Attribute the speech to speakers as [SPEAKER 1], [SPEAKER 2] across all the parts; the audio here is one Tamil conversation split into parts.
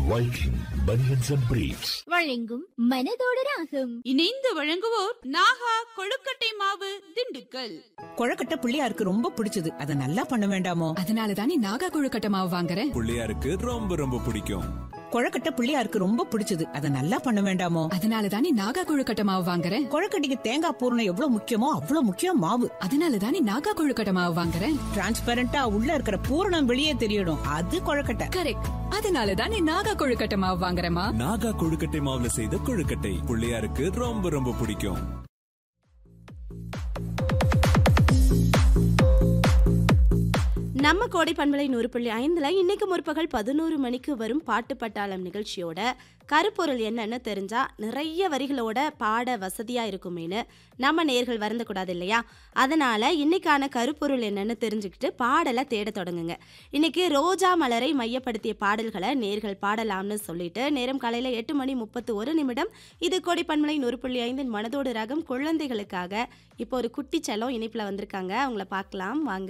[SPEAKER 1] Viking Bunions and Briefs.
[SPEAKER 2] வழங்கும் மனதோடு ராகம்
[SPEAKER 3] இணைந்து வழங்குவோர் நாகா கொழுக்கட்டை மாவு திண்டுக்கல்
[SPEAKER 4] கொழக்கட்டை பிள்ளையாருக்கு ரொம்ப பிடிச்சது அத நல்லா பண்ண வேண்டாமோ
[SPEAKER 5] அதனால தானே நாகா கொழுக்கட்டை மாவு வாங்குறேன்
[SPEAKER 6] பிள்ளையாருக்கு ரொம்ப ரொம்ப பிடிக்கும்
[SPEAKER 4] கொழக்கட்டை பிள்ளையாருக்கு ரொம்ப பிடிச்சது அத நல்லா பண்ண வேண்டாமோ
[SPEAKER 5] அதனால தானே நாகா கொழுக்கட்டை மாவு வாங்குறேன்
[SPEAKER 4] கொழக்கட்டைக்கு தேங்காய் பூரணம் எவ்வளவு முக்கியமோ அவ்வளவு முக்கியம் மாவு
[SPEAKER 5] அதனால தானே நாகா கொழுக்கட்டை மாவு வாங்குறேன்
[SPEAKER 4] டிரான்ஸ்பரண்டா உள்ள இருக்கிற பூரணம் வெளியே தெரியணும் அது கொழக்கட்டை
[SPEAKER 5] கரெக்ட் அதனால தானே நாகா கொழுக்கட்டை மாவு வாங்குறேமா
[SPEAKER 6] நாகா கொழுக்கட்டை மாவுல செய்த கொழுக்கட்டை பிள்ளையாருக்கு ரொம்ப ரொம்ப பிடிக்கும்
[SPEAKER 7] நம்ம கோடை பண்பலை நூறு புள்ளி ஐந்தில் இன்னைக்கு முற்பகல் பதினோரு மணிக்கு வரும் பாட்டு பட்டாளம் நிகழ்ச்சியோட கருப்பொருள் என்னன்னு தெரிஞ்சா நிறைய வரிகளோட பாட வசதியாக இருக்குமேனு நம்ம நேர்கள் வருந்தக்கூடாது இல்லையா அதனால இன்னைக்கான கருப்பொருள் என்னன்னு தெரிஞ்சுக்கிட்டு பாடலை தேட தொடங்குங்க இன்னைக்கு ரோஜா மலரை மையப்படுத்திய பாடல்களை நேர்கள் பாடலாம்னு சொல்லிட்டு நேரம் காலையில் எட்டு மணி முப்பத்து ஒரு நிமிடம் இது கோடை பண்பலை நூறு புள்ளி ஐந்தின் மனதோடு ரகம் குழந்தைகளுக்காக இப்போ ஒரு குட்டி செல்லம் இணைப்பில் வந்திருக்காங்க அவங்கள பார்க்கலாம் வாங்க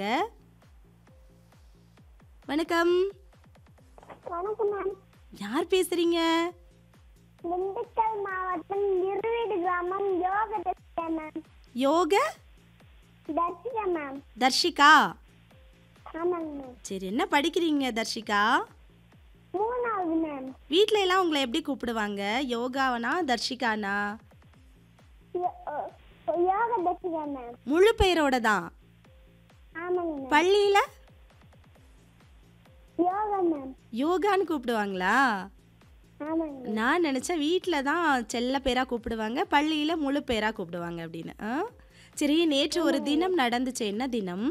[SPEAKER 7] வணக்கம்
[SPEAKER 8] வணக்கம் மேம்
[SPEAKER 7] யார் பேசுறீங்க
[SPEAKER 8] திண்டுக்கல் மாவட்டம் இருவீடு கிராமம் யோக தர்ஷிகா மேம்
[SPEAKER 7] யோக
[SPEAKER 8] தர்ஷிகா மேம்
[SPEAKER 7] தர்ஷிகா
[SPEAKER 8] ஆமாங்க மேம்
[SPEAKER 7] சரி என்ன படிக்கிறீங்க தர்ஷிகா
[SPEAKER 8] மூணாவது மேம்
[SPEAKER 7] வீட்ல எல்லாம் உங்களை எப்படி கூப்பிடுவாங்க யோகாவனா தர்ஷிகானா
[SPEAKER 8] யோ- ஓ- யோக தர்ஷிகா மேம்
[SPEAKER 7] முழு பெயரோட தான்
[SPEAKER 8] ஆமாங்க மேம்
[SPEAKER 7] பள்ளியில
[SPEAKER 8] யோகா மேம்
[SPEAKER 7] யோகான்னு கூப்பிடுவாங்களா
[SPEAKER 8] ஆமாங்க மேம்
[SPEAKER 7] நான் நினச்சேன் வீட்டில் தான் செல்ல பேராக கூப்பிடுவாங்க பள்ளியில் முழு பேராக கூப்பிடுவாங்க அப்படின்னு ஆ சரி நேற்று ஒரு தினம் நடந்துச்சு என்ன தினம்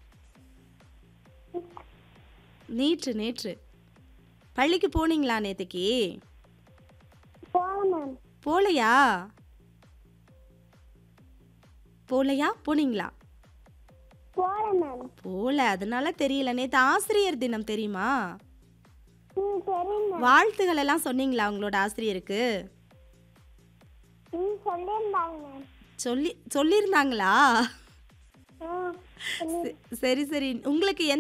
[SPEAKER 7] நேற்று நேற்று பள்ளிக்கு போனீங்களா நேற்றுக்கு
[SPEAKER 8] போக மேம்
[SPEAKER 7] போலையா போலையா போனீங்களா
[SPEAKER 8] போல மேம்
[SPEAKER 7] போல அதனால தெரியல நேற்று ஆசிரியர் தினம் தெரியுமா
[SPEAKER 8] ம் தெரியும் மேம்
[SPEAKER 7] வாழ்த்துகள் எல்லாம் சொன்னீங்களா உங்களோட ஆசிரியருக்கு
[SPEAKER 8] ம் சொல்லியிருந்தாங்க மேம்
[SPEAKER 7] சொல்லி சொல்லியிருந்தாங்களா
[SPEAKER 8] ஆ சொல்லி
[SPEAKER 7] சரி சரி உங்களுக்கு எந்த